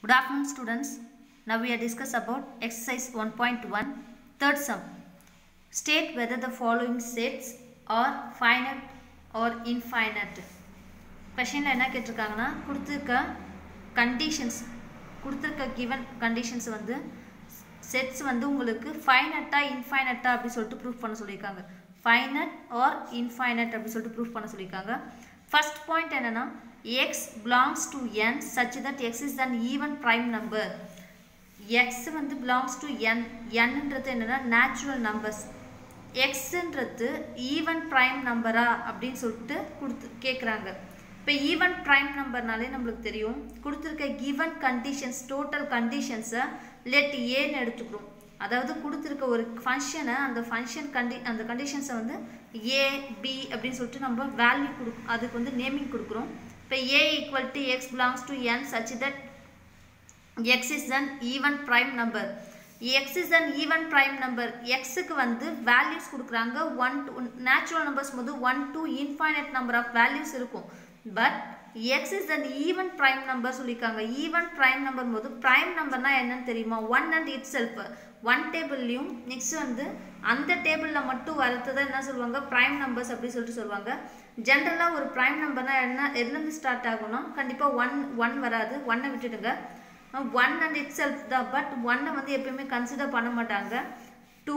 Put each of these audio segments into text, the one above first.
Good afternoon students. Now we are discuss about exercise 1.1 third sum. State whether the following sets are finite or infinite. கொஷனில் என்ன கேட்டிருக்காங்கன்னா கொடுத்துருக்க conditions கொடுத்துருக்க given conditions வந்து sets வந்து உங்களுக்கு ஃபைனட்டா இன்ஃபைனட்டா அப்படி சொல்லிட்டு ப்ரூஃப் பண்ண சொல்லியிருக்காங்க ஃபைனட் ஆர் இன்ஃபைனட் அப்படி சொல்லிட்டு ப்ரூஃப் பண்ண சொல்லியிருக்காங்க ஃபர்ஸ்ட் பாயிண்ட் என்னன்னா X belongs to N such that X is an even prime number X வந்து பிலாங்ஸ் டு என் என்னன்றது என்னன்னா நேச்சுரல் நம்பர்ஸ் எக்ஸுன்றது ஈவன் ப்ரைம் நம்பரா அப்படின்னு சொல்லிட்டு கொடுத்து கேட்குறாங்க இப்போ ஈவன் ப்ரைம் நம்பர்னாலே நம்மளுக்கு தெரியும் கொடுத்துருக்க கிவன் கண்டிஷன்ஸ் டோட்டல் கண்டிஷன்ஸை லெட் ஏன்னு எடுத்துக்கிறோம் அதாவது கொடுத்துருக்க ஒரு ஃபங்க்ஷனை அந்த ஃபங்க்ஷன் கண்டி அந்த கண்டிஷன்ஸை வந்து ஏ பி அப்படின்னு சொல்லிட்டு நம்ம வேல்யூ கொடு அதுக்கு வந்து நேமிங் கொடுக்குறோம் இப்போ A equal to X belongs to N such that X is an even prime number X is an even prime number எக்ஸுக்கு வந்து வேல்யூஸ் கொடுக்குறாங்க ஒன் டூ நேச்சுரல் நம்பர்ஸ் போது one two infinite number of values இருக்கும் but X is an even prime number சொல்லியிருக்காங்க even prime number போது prime நம்பர்னா என்னன்னு தெரியுமா one and itself one டேபிள்லையும் நெக்ஸ்ட் வந்து அந்த டேபிளில் மட்டும் வரது தான் என்ன சொல்லுவாங்க ப்ரைம் நம்பர்ஸ் அப்படி சொல்லிட்டு சொல்லுவாங்க ஜென்ரலாக ஒரு ப்ரைம் நம்பர்னா என்ன எதுலேருந்து ஸ்டார்ட் ஆகும்னா கண்டிப்பாக ஒன் ஒன் வராது ஒன்னை விட்டுடுங்க ஒன் அண்ட் இட் செல்ஃப் தான் பட் ஒன்னை வந்து எப்பயுமே கன்சிடர் பண்ண மாட்டாங்க டூ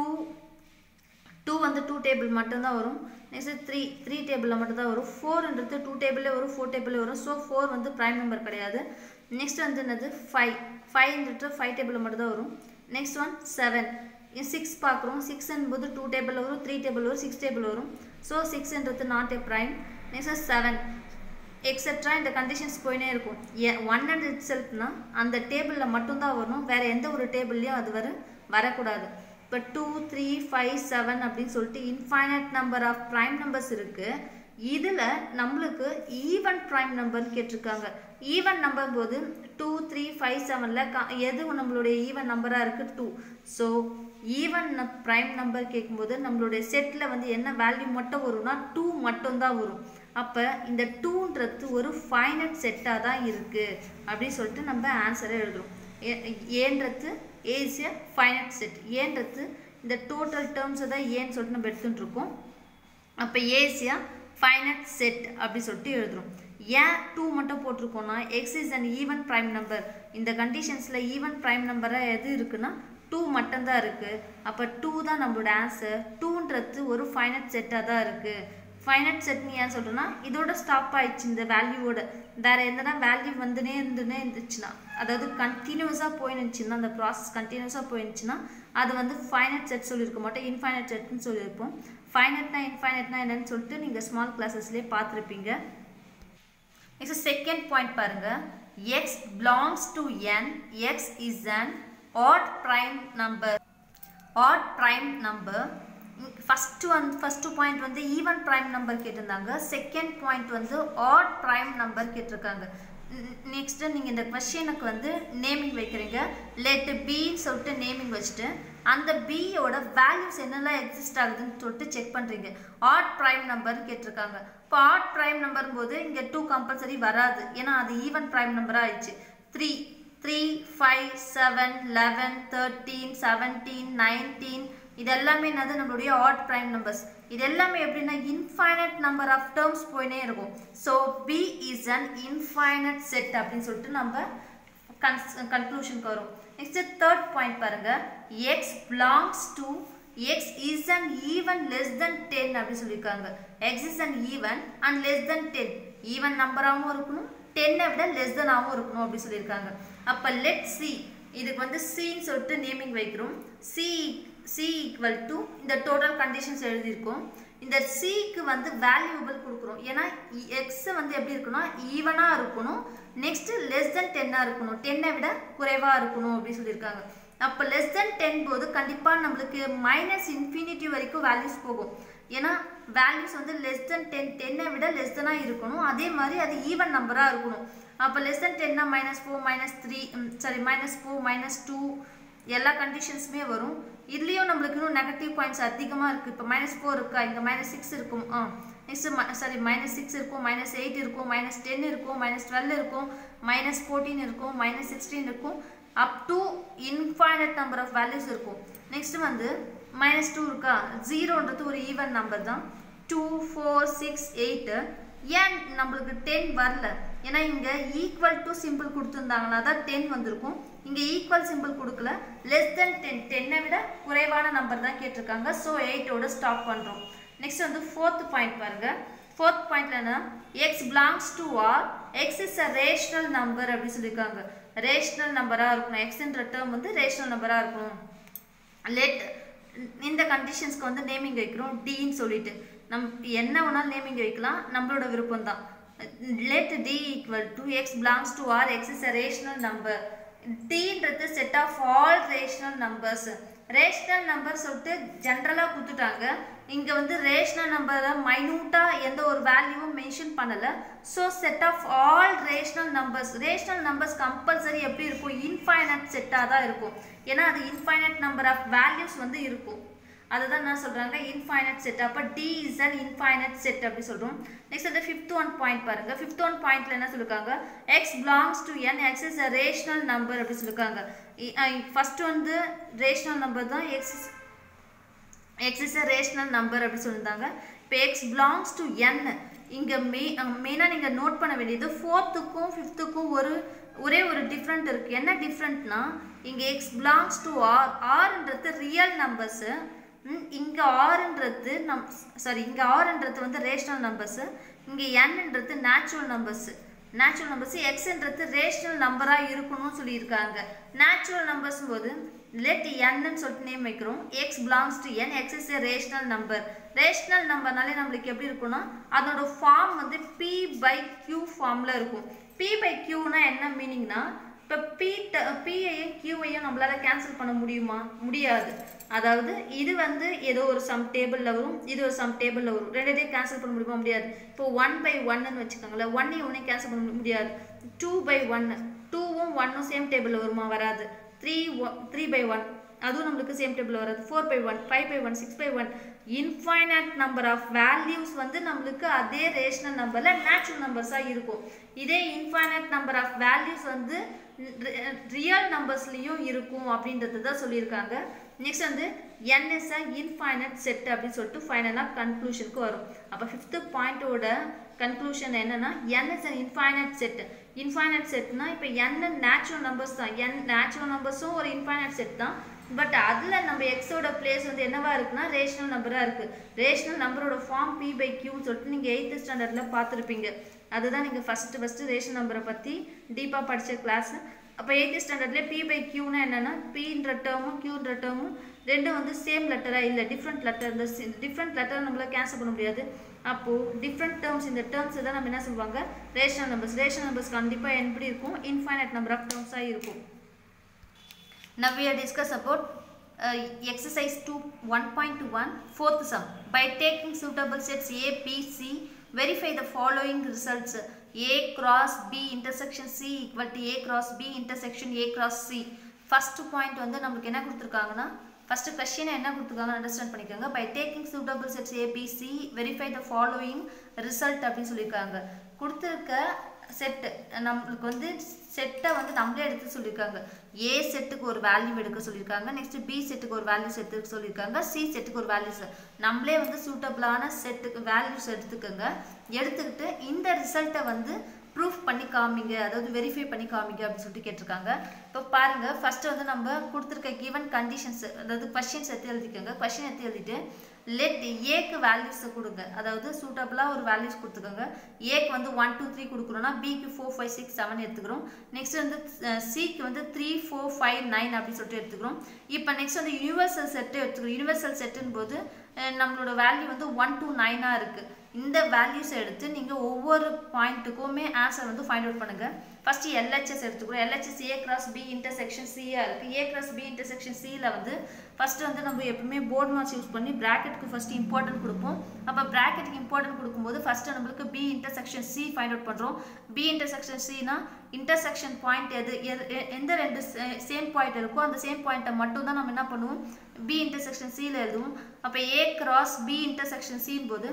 டூ வந்து டூ டேபிள் மட்டும்தான் வரும் நெக்ஸ்ட் த்ரீ த்ரீ டேபிளில் மட்டும்தான் வரும் ஃபோர்ன்றது டூ டேபிளே வரும் ஃபோர் டேபிளே வரும் ஸோ ஃபோர் வந்து ப்ரைம் நம்பர் கிடையாது நெக்ஸ்ட் வந்து என்னது ஃபைவ் ஃபைவ்ன்றது ஃபைவ் டேபிளில் மட்டும்தான் வரும் நெக்ஸ்ட் ஒன் செவன் சிக்ஸ் பார்க்குறோம் சிக்ஸ்ன் போது டூ டேபிள் வரும் த்ரீ டேபிள் வரும் சிக்ஸ் டேபிள் வரும் ஸோ சிக்ஸ்ன்றது not a prime next seven etcetera இந்த கண்டிஷன்ஸ் போயினே இருக்கும் ஏ ஒன் அண்ட் இட் செல்ஃப்னா அந்த டேபிளில் மட்டும்தான் வரணும் வேறு எந்த ஒரு டேபிள்லையும் அது வர வரக்கூடாது இப்போ டூ த்ரீ ஃபைவ் செவன் அப்படின்னு சொல்லிட்டு infinite number of prime numbers இருக்குது இதில் நம்மளுக்கு ஈவன் ப்ரைம் நம்பர் கேட்டிருக்காங்க ஈவன் நம்பர் போது டூ த்ரீ ஃபைவ் செவனில் க எது நம்மளுடைய ஈவன் நம்பராக இருக்குது two so even prime number கேட்கும்போது நம்மளுடைய செட்டில் வந்து என்ன வேல்யூ மட்டும் வரும்னா டூ மட்டும்தான் வரும் அப்போ இந்த டூன்றது ஒரு ஃபைனட் செட்டாக தான் இருக்குது அப்படின்னு சொல்லிட்டு நம்ம ஆன்சரை எழுதுகிறோம் ஏன்றது ஏஸ் எ ஃபைனட் செட் ஏன்றது இந்த டோட்டல் டேர்ம்ஸை தான் ஏன்னு சொல்லிட்டு நம்ம எடுத்துகிட்ருக்கோம் அப்போ ஏசியா ஃபைனட் செட் அப்படி சொல்லிட்டு எழுதுகிறோம் ஏன் டூ மட்டும் போட்டிருக்கோம்னா X is an even prime number இந்த கண்டிஷன்ஸில் ஈவன் ப்ரைம் நம்பராக எது இருக்குன்னா டூ மட்டும்தான் இருக்குது அப்போ டூ தான் நம்மளோட ஆன்சர் டூன்றது ஒரு ஃபைனட் செட்டாக தான் இருக்குது ஃபைனட் செட்னு ஏன் சொல்கிறேன்னா இதோட ஸ்டாப் ஆயிடுச்சு இந்த வேல்யூவோட வேறு எந்தனா வேல்யூ வந்துனே இருந்துனே இருந்துச்சுன்னா அதாவது கண்டினியூஸாக போயிருந்துச்சுன்னா அந்த ப்ராசஸ் கண்டினியூஸாக போயிருந்துச்சுன்னா அது வந்து ஃபைனட் செட் சொல்லியிருக்க மாட்டோம் இன்ஃபைனட் செட்னு சொல்லியிருப்போம் ஃபைனட்னா இன்ஃபைனட்னா என்னன்னு சொல்லிட்டு நீங்கள் ஸ்மால் கிளாஸஸ்லேயே பார்த்துருப்பீங்க நெக்ஸ்ட் செகண்ட் பாயிண்ட் பாருங்க X belongs to N X is an odd prime number odd prime number first வந்து ஃபஸ்ட்டு பாயிண்ட் வந்து ஈவன் ப்ரைம் நம்பர் கேட்டிருந்தாங்க செகண்ட் பாயிண்ட் வந்து ஆட் ப்ரைம் நம்பர் கேட்டிருக்காங்க நெக்ஸ்ட்டு நீங்கள் இந்த கொஷனுக்கு வந்து நேமிங் வைக்கிறீங்க லெட் பின்னு சொல்லிட்டு நேமிங் வச்சுட்டு அந்த பியோட வேல்யூஸ் என்னெல்லாம் எக்ஸிஸ்ட் ஆகுதுன்னு சொல்லிட்டு செக் பண்ணுறீங்க ஆட் ப்ரைம் நம்பர்னு கேட்டிருக்காங்க இப்போ ஆட் ப்ரைம் நம்பர் போது இங்கே டூ கம்பல்சரி வராது ஏன்னா அது ஈவன் ப்ரைம் நம்பராக ஆயிடுச்சு three three five seven eleven thirteen seventeen nineteen இது எல்லாமே என்னது நம்மளுடைய ஆட் ப்ரைம் நம்பர்ஸ் இது எல்லாமே எப்படின்னா இன்ஃபைனட் நம்பர் ஆஃப் டேர்ம்ஸ் போயினே இருக்கும் so B is an infinite set அப்படின்னு சொல்லிட்டு நம்ம கன்ஸ் கன்க்ளூஷனுக்கு வரும் நெக்ஸ்ட் தேர்ட் பாயிண்ட் பாருங்க X belongs to X is an even less than ten அப்படின்னு சொல்லியிருக்காங்க X is an even and less than ten even நம்பராகவும் இருக்கணும் டென்னை விட லெஸ் தெனாகவும் இருக்கணும் அப்படின்னு சொல்லியிருக்காங்க அப்போ லெட் சி இதுக்கு வந்து சின்னு சொல்லிட்டு நேமிங் வைக்கிறோம் சி சி ஈக்குவல் டு இந்த டோட்டல் கண்டிஷன்ஸ் எழுதியிருக்கோம் இந்த சிக்கு வந்து வேல்யூபிள் கொடுக்குறோம் ஏன்னா எக்ஸ் வந்து எப்படி இருக்கணும் ஈவனாக இருக்கணும் நெக்ஸ்ட் லெஸ் தென் டென்னாக இருக்கணும் டென்னை விட குறைவாக இருக்கணும் அப்படின்னு சொல்லியிருக்காங்க அப்போ லெஸ் தென் டென் போது கண்டிப்பாக நம்மளுக்கு மைனஸ் இன்ஃபினிட்டி வரைக்கும் வேல்யூஸ் போகும் ஏன்னா வேல்யூஸ் வந்து லெஸ் தென் டென் டென்னை விட லெஸ் தெனாக இருக்கணும் அதே மாதிரி அது ஈவன் நம்பராக இருக்கணும் அப்போ லெஸ் தென் டென்னா minus four minus three sorry minus four minus two எல்லா கண்டிஷன்ஸுமே வரும் இதுலேயும் நம்மளுக்கு இன்னும் நெகட்டிவ் பாயிண்ட்ஸ் அதிகமாக இருக்குது இப்போ மைனஸ் ஃபோர் இருக்கா இங்கே மைனஸ் சிக்ஸ் இருக்கும் ஆ நெக்ஸ்ட் சாரி மைனஸ் சிக்ஸ் இருக்கும் மைனஸ் எயிட் இருக்கும் மைனஸ் டென் இருக்கும் மைனஸ் டுவெல் இருக்கும் மைனஸ் ஃபோர்டீன் இருக்கும் மைனஸ் சிக்ஸ்டீன் இருக்கும் up to infinite number of values இருக்கும் நெக்ஸ்ட் வந்து மைனஸ் டூ இருக்கா ஜீரோன்றது ஒரு ஈவன் நம்பர் தான் டூ ஃபோர் சிக்ஸ் எயிட்டு ஏன் நம்மளுக்கு டென் வரல ஏன்னா இங்கே ஈக்குவல் டு சிம்பிள் கொடுத்துருந்தாங்கன்னா தான் டென் வந்திருக்கும் இங்கே ஈக்குவல் சிம்பிள் கொடுக்கல லெஸ் தென் டென் டென்னை விட குறைவான நம்பர் தான் கேட்டிருக்காங்க ஸோ எயிட்டோட ஸ்டாப் பண்ணுறோம் நெக்ஸ்ட் வந்து ஃபோர்த் பாயிண்ட் பாருங்க ஃபோர்த் பாயிண்ட்ல என்ன X belongs to R X is a rational number அப்படின்னு சொல்லியிருக்காங்க ரேஷனல் நம்பராக இருக்கணும் எக்ஸ்ன்ற டேர்ம் வந்து ரேஷனல் நம்பராக இருக்கணும் லெட் இந்த கண்டிஷன்ஸ்க்கு வந்து நேமிங் வைக்கிறோம் டின்னு சொல்லிட்டு நம் என்ன வேணாலும் நேமிங் வைக்கலாம் நம்மளோட விருப்பம் தான் let D equal to X belongs to R X is a rational number டின்றது set of all rational numbers rational number சொல்லிட்டு ஜென்ரலாக கொடுத்துட்டாங்க இங்கே வந்து ரேஷனல் நம்பரை மைனூட்டாக எந்த ஒரு வேல்யூவும் மென்ஷன் பண்ணலை so set of all rational numbers rational numbers compulsory எப்படி இருக்கும் இன்ஃபைனட் செட்டாக தான் இருக்கும் ஏன்னா அது இன்ஃபைனட் நம்பர் ஆஃப் வேல்யூஸ் வந்து இருக்கும் அதுதான் என்ன சொல்கிறாங்க இன்ஃபைனட் செட் அப்போ D is an infinite set அப்படி சொல்கிறோம் நெக்ஸ்ட் வந்து ஃபிஃப்த் ஒன் பாயிண்ட் பாருங்க ஃபிஃப்த் ஒன் பாயிண்ட்ல என்ன சொல்லிருக்காங்க X belongs to N X is a rational number அப்படி சொல்லிருக்காங்க ஃபர்ஸ்ட் வந்து ரேஷனல் நம்பர் தான் X X is a rational number அப்படி சொல்லியிருந்தாங்க இப்போ எக்ஸ் பிலாங்ஸ் டு என் இங்கே மெய் மெயினாக நீங்கள் நோட் பண்ண வேண்டியது ஃபோர்த்துக்கும் ஃபிஃப்த்துக்கும் ஒரு ஒரே ஒரு டிஃப்ரெண்ட் இருக்குது என்ன டிஃப்ரெண்ட்னா இங்கே எக்ஸ் பிலாங்ஸ் டு ஆர் ஆர்ன்றது ரியல் நம்பர்ஸு இங்கே ஆறுன்றது நம் சாரி இங்கே ஆறுன்றது வந்து ரேஷனல் நம்பர்ஸு இங்கே என்னன்றது நேச்சுரல் நம்பர்ஸு நேச்சுரல் நம்பர்ஸ் எக்ஸ்ன்றது ரேஷனல் நம்பராக இருக்கணும்னு சொல்லியிருக்காங்க நேச்சுரல் நம்பர்ஸ் போது லெட் என்னன்னு சொல்லிட்டு நேம் வைக்கிறோம் X belongs to N X is a rational number rational நம்பர்னாலே நம்மளுக்கு எப்படி இருக்கும்னா அதோட ஃபார்ம் வந்து பி பை கியூ ஃபார்மில் இருக்கும் பி பை கியூனா என்ன மீனிங்னா இப்போ பி பிஐயும் கியூவையும் நம்மளால் கேன்சல் பண்ண முடியுமா முடியாது அதாவது இது வந்து ஏதோ ஒரு சம் டேபிளில் வரும் இது ஒரு சம் டேபிளில் வரும் ரெண்டுத்தையும் கேன்சல் பண்ண முடியுமா முடியாது இப்போ ஒன் பை ஒன்னு வச்சுக்கோங்களேன் ஒன்னையும் ஒன்றையும் கேன்சல் பண்ண முடியாது டூ பை ஒன்று டூவும் ஒன்னும் சேம் டேபிளில் வருமா வராது three one three by one அதுவும் நம்மளுக்கு சேம் டேபிள் வராது four by one five by one six by one infinite number of values வந்து நம்மளுக்கு அதே ரேஷனல் நம்பரில் நேச்சுரல் நம்பர்ஸாக இருக்கும் இதே இன்ஃபைனட் நம்பர் ஆஃப் வேல்யூஸ் வந்து ரியல் நம்பர்ஸ்லேயும் இருக்கும் அப்படின்றது தான் சொல்லியிருக்காங்க நெக்ஸ்ட் வந்து என்எஸ்ஆ இன்ஃபைனட் செட் அப்படின்னு சொல்லிட்டு ஃபைனலாக கன்க்ளூஷனுக்கு வரும் அப்போ ஃபிஃப்த்து பாயிண்டோட கன்க்ளூஷன் என்னன்னா என்எஸ் இன்ஃபைனட் செட் இன்ஃபைனட் செட்னா இப்போ என்ன நேச்சுரல் நம்பர்ஸ் தான் என் நேச்சுரல் நம்பர்ஸும் ஒரு இன்ஃபைனட் செட் தான் பட் அதில் நம்ம எக்ஸோட பிளேஸ் வந்து என்னவா இருக்குன்னா ரேஷனல் நம்பராக இருக்குது ரேஷனல் நம்பரோட ஃபார்ம் பி பை கியூன்னு சொல்லிட்டு நீங்கள் எயித்து ஸ்டாண்டர்டில் பார்த்துருப்பீங்க அதுதான் நீங்கள் ஃபஸ்ட்டு ஃபஸ்ட்டு ரேஷன் நம்பரை பற்றி டீப்பாக படித்த கிளாஸ் அப்போ எயித்து ஸ்டாண்டர்ட்லேயே பி பை கியூனா என்னென்னா பின்ற டேர்மும் கியூன்ற டேர்மும் ரெண்டும் வந்து சேம் லெட்டராக இல்லை டிஃப்ரெண்ட் லெட்டர் இந்த டிஃப்ரெண்ட் லெட்டர் நம்மளால் கேன்சல் பண்ண முடியாது அப்போது டிஃப்ரெண்ட் டேர்ம்ஸ் இந்த டேர்ம்ஸ் தான் நம்ம என்ன சொல்லுவாங்க ரேஷனல் நம்பர்ஸ் ரேஷனல் நம்பர்ஸ் கண்டிப்பாக எப்படி இருக்கும் இன்ஃபைனட் நம்பர் ஆஃப் டேர்ம்ஸாக இருக்கும் Now we are discuss about uh, exercise 2 1.1 fourth sum. By taking suitable sets A, B, C, verify the following results. A cross B intersection C equal to A cross B intersection A cross C. First point வந்து நம்மளுக்கு என்ன கொடுத்துருக்காங்கன்னா first கொஸ்டினை என்ன கொடுத்துருக்காங்க understand பண்ணிக்கோங்க by taking suitable sets A B C verify the following result அப்படின்னு சொல்லியிருக்காங்க கொடுத்துருக்க செட்டு நம்மளுக்கு வந்து செட்டை வந்து நம்மளே எடுத்து சொல்லியிருக்காங்க ஏ செட்டுக்கு ஒரு வேல்யூ எடுக்க சொல்லியிருக்காங்க நெக்ஸ்ட் பி செட்டுக்கு ஒரு வேல்யூஸ் எடுத்துக்க சொல்லியிருக்காங்க சி செட்டுக்கு ஒரு வேல்யூஸ் நம்மளே வந்து சூட்டபிளான செட்டுக்கு வேல்யூஸ் எடுத்துக்கோங்க எடுத்துக்கிட்டு இந்த ரிசல்ட்டை வந்து ப்ரூஃப் பண்ணி காமிங்க அதாவது வெரிஃபை பண்ணி காமிங்க அப்படின்னு சொல்லிட்டு கேட்டிருக்காங்க இப்போ பாருங்க ஃபர்ஸ்ட் வந்து நம்ம கொடுத்துருக்க கிவன் கண்டிஷன்ஸ் அதாவது கொஸ்டின்ஸ் எடுத்து எழுதிக்கோங்க கொஸ்டின் எடுத்து எழுதிட்டு லெட் ஏக்கு வேல்யூஸை கொடுங்க அதாவது சூட்டபிளாக ஒரு வேல்யூஸ் கொடுத்துக்கோங்க ஏக்கு வந்து ஒன் டூ த்ரீ கொடுக்குறோன்னா பிக்கு ஃபோர் ஃபைவ் சிக்ஸ் செவன் எடுத்துக்கிறோம் நெக்ஸ்ட் வந்து சிக்கு வந்து த்ரீ ஃபோர் ஃபைவ் நைன் அப்படின்னு சொல்லிட்டு எடுத்துக்கிறோம் இப்போ நெக்ஸ்ட் வந்து யூனிவர்சல் செட்டு எடுத்துக்கிறோம் யூனிவர்சல் செட்டுன்னு போது நம்மளோட வேல்யூ வந்து ஒன் டூ நைனாக இருக்குது இந்த வேல்யூஸ் எடுத்து நீங்கள் ஒவ்வொரு பாயிண்ட்டுக்குமே ஆன்சர் வந்து ஃபைண்ட் அவுட் பண்ணுங்கள் ஃபஸ்ட்டு எல்ஹெச்எஸ் எடுத்துக்கிறோம் LHS A cross B intersection சியாக இருக்குது ஏ கிராஸ் பி இன்டர்செக்ஷன் சியில் வந்து ஃபஸ்ட்டு வந்து நம்ம எப்பவுமே போர்ட் மார்க்ஸ் யூஸ் பண்ணி ப்ராக்கெட்டுக்கு ஃபஸ்ட்டு இம்பார்ட்டன்ட் கொடுப்போம் அப்போ ப்ராக்கெட்டுக்கு இம்பார்ட்டன்ட் கொடுக்கும்போது ஃபஸ்ட்டு நம்மளுக்கு B intersection C find out பண்ணுறோம் பி இன்டர்செக்ஷன் சினா இன்டர்செக்ஷன் பாயிண்ட் எது எந்த ரெண்டு சேம் பாயிண்ட் இருக்கோ அந்த சேம் பாயிண்ட்டை மட்டும் தான் நம்ம என்ன பண்ணுவோம் பி இன்டர்செக்ஷன் சியில் எழுதுவோம் அப்போ ஏ கிராஸ் பி இன்டர்செக்ஷன் சின் போது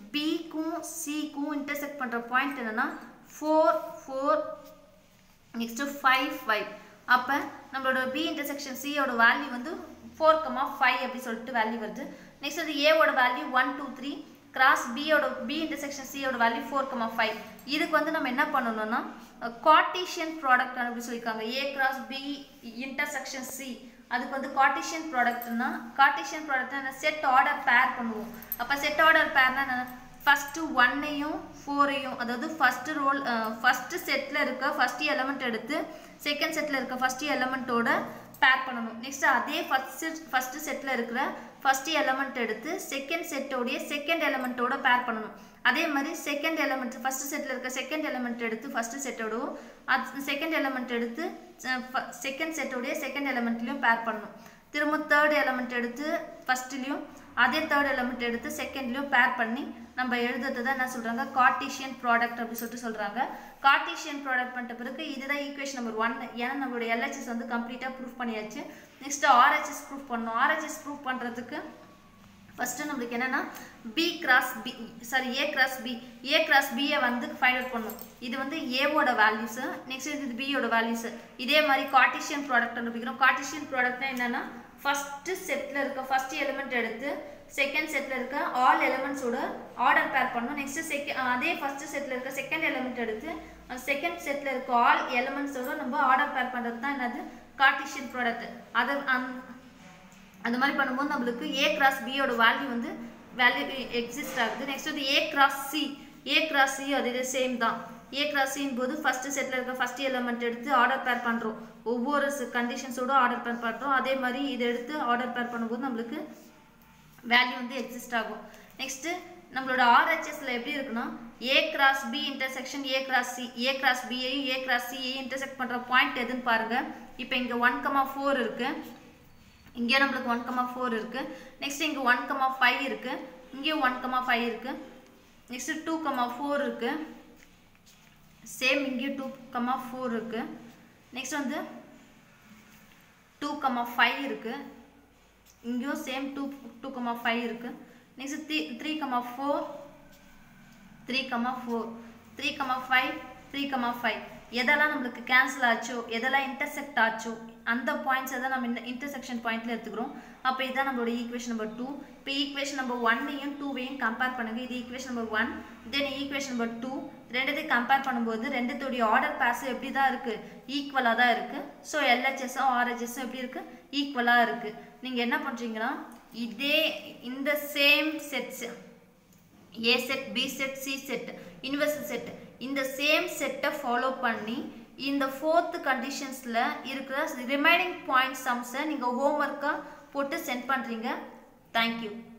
பிக்கும் சிக்கும் இன்டர்செக்ட் பண்ணுற பாயிண்ட் என்னன்னா four four next five five அப்போ நம்மளோட பி இன்டர்செக்ஷன் சியோட வேல்யூ வந்து ஃபோர் கமா ஃபைவ் அப்படி சொல்லிட்டு வேல்யூ வருது நெக்ஸ்ட் வந்து ஏவோட value one two three cross பியோட பி இன்டர்செக்ஷன் சியோட வேல்யூ ஃபோர் கமா ஃபைவ் இதுக்கு வந்து நம்ம என்ன பண்ணணும்னா கார்டீஷியன் ப்ராடக்ட் அப்படி சொல்லியிருக்காங்க A cross B intersection C அதுக்கு வந்து கார்டீஷியன் ப்ராடக்ட்னா கார்டீஷியன் ப்ராடக்ட்னா செட் ஆர்டர் பேர் பண்ணுவோம் அப்போ செட் ஆர்டர் பேர்னா என்ன ஃபஸ்ட்டு ஒன்னையும் ஃபோரையும் அதாவது ஃபஸ்ட்டு ரோல் ஃபஸ்ட்டு செட்டில் இருக்க ஃபஸ்ட் எலமெண்ட் எடுத்து செகண்ட் செட்டில் இருக்க ஃபஸ்ட் எலமெண்ட்டோட பேர் பண்ணணும் நெக்ஸ்ட் அதே ஃபஸ்ட்டு ஃபஸ்ட்டு செட்டில் இருக்கிற ஃபஸ்ட் எலமெண்ட் எடுத்து செகண்ட் செட்டோடைய செகண்ட் எலமெண்ட்டோட பேர் பண்ணணும் அதே மாதிரி செகண்ட் எலமெண்ட் ஃபஸ்ட்டு செட்டில் இருக்க செகண்ட் எலமெண்ட் எடுத்து ஃபஸ்ட்டு செட்டோடவும் அது செகண்ட் எலமெண்ட் எடுத்து செகண்ட் செட்டோடைய செகண்ட் எலமெண்ட்லையும் பேர் பண்ணணும் திரும்ப தேர்ட் எலமெண்ட் எடுத்து ஃபஸ்ட்லேயும் அதே தேர்ட் எலமெண்ட் எடுத்து செகண்ட்லேயும் பேர் பண்ணி நம்ம எழுதுறது தான் என்ன சொல்கிறாங்க கார்டீஷியன் ப்ராடக்ட் அப்படி சொல்லிட்டு சொல்கிறாங்க கார்டீஷியன் ப்ராடக்ட் பண்ணிட்ட பிறகு இதுதான் ஈக்குவேஷன் நம்பர் ஒன் ஏன்னா நம்மளோட எல்ஹெச்எஸ் வந்து கம்ப்ளீட்டாக ப்ரூஃப் பண்ணியாச்சு நெக்ஸ்ட் ஆர்ஹெச்எஸ் ப்ரூஃப் பண்ணணும் ஆர்ஹெச்எஸ் ப்ரூஃப் பண்ணுறதுக்கு ஃபஸ்ட்டு நம்மளுக்கு என்னென்னா B cross B sorry A cross B A cross பியை வந்து ஃபைண்ட் அவுட் பண்ணும் இது வந்து ஏவோட வேல்யூஸு நெக்ஸ்ட் இது பியோட வேல்யூஸு இதே மாதிரி கார்டிஷியன் ப்ராடக்ட் கண்டுபிடிக்கிறோம் கார்டிஷியன் ப்ராடக்ட்னா என்னென்னா ஃபஸ்ட்டு செட்டில் இருக்க ஃபஸ்ட் எலிமெண்ட் எடுத்து செகண்ட் செட்டில் இருக்க ஆல் எலிமெண்ட்ஸோட ஆர்டர் பேர் பண்ணணும் நெக்ஸ்ட் செகண்ட் அதே ஃபஸ்ட்டு செட்டில் இருக்க செகண்ட் எலிமெண்ட் எடுத்து செகண்ட் செட்டில் இருக்க ஆல் எலிமெண்ட்ஸோட நம்ம ஆர்டர் பேர் பண்ணுறது தான் என்னது கார்டிஷியன் ப்ராடக்ட் அதை அந்த மாதிரி பண்ணும்போது நம்மளுக்கு ஏ கிராஸ் பியோட வேல்யூ வந்து வேல்யூ எக்ஸிஸ்ட் ஆகுது நெக்ஸ்ட் வந்து A cross C A cross C அது சேம் தான் ஏ கிராஸ் சின் போது ஃபஸ்ட்டு செட்டில் இருக்க ஃபஸ்ட் எலிமெண்ட் எடுத்து ஆர்டர் பேர் பண்ணுறோம் ஒவ்வொரு கண்டிஷன்ஸோட ஆர்டர் பேர் பண்ணுறோம் அதே மாதிரி இதை எடுத்து ஆர்டர் பேர் பண்ணும்போது நம்மளுக்கு வேல்யூ வந்து எக்ஸிஸ்ட் ஆகும் நெக்ஸ்ட்டு நம்மளோட ஆர்ஹெச்எஸ்ல எப்படி இருக்குன்னா A cross B intersection A cross C A cross பியையும் ஏ கிராஸ் சியையும் இன்டர்செக்ட் பண்ணுற பாயிண்ட் எதுன்னு பாருங்கள் இப்போ இங்கே ஒன் கமா ஃபோர் இருக்குது இங்கே நம்மளுக்கு ஒன் கமா ஃபோர் இருக்குது நெக்ஸ்ட் இங்கே ஒன் கமா ஃபைவ் இருக்குது இங்கேயும் ஒன் கமா ஃபைவ் இருக்குது நெக்ஸ்ட்டு டூ கமா ஃபோர் இருக்குது சேம் இங்கேயும் டூ கமா ஃபோர் இருக்குது நெக்ஸ்ட் வந்து டூ கமா ஃபைவ் இருக்குது இங்கேயும் same two two comma five இருக்குது next three three comma four three comma four three comma five three comma five எதெல்லாம் நம்மளுக்கு cancel ஆச்சோ எதெல்லாம் இன்டர்செக்ட் ஆச்சோ அந்த பாயிண்ட்ஸ் தான் நம்ம இந்த இன்டர்செக்ஷன் பாயிண்ட்ல எடுத்துக்கிறோம் அப்போ இதுதான் நம்மளோட ஈக்குவேஷன் நம்பர் டூ இப்போ ஈக்குவேஷன் நம்பர் ஒன்னையும் டூவையும் கம்பேர் பண்ணுங்க இது equation number one then equation number two ரெண்டுத்தையும் கம்பேர் பண்ணும்போது ரெண்டுத்தோடைய ஆர்டர் பேஸ் எப்படி தான் இருக்குது ஈக்குவலாக தான் இருக்குது ஸோ எல்ஹெச்எஸும் ஆர்ஹெச்எஸும் எப்படி இருக்குது ஈக்குவலாக இருக்குது நீங்கள் என்ன பண்ணுறீங்கன்னா இதே இந்த same sets A set B set C set universal set இந்த சேம் செட்டை ஃபாலோ பண்ணி இந்த ஃபோர்த்து கண்டிஷன்ஸில் இருக்கிற ரிமைனிங் பாயிண்ட் சம்ஸை நீங்கள் ஹோம்ஒர்க்காக போட்டு சென்ட் பண்ணுறீங்க தேங்க்யூ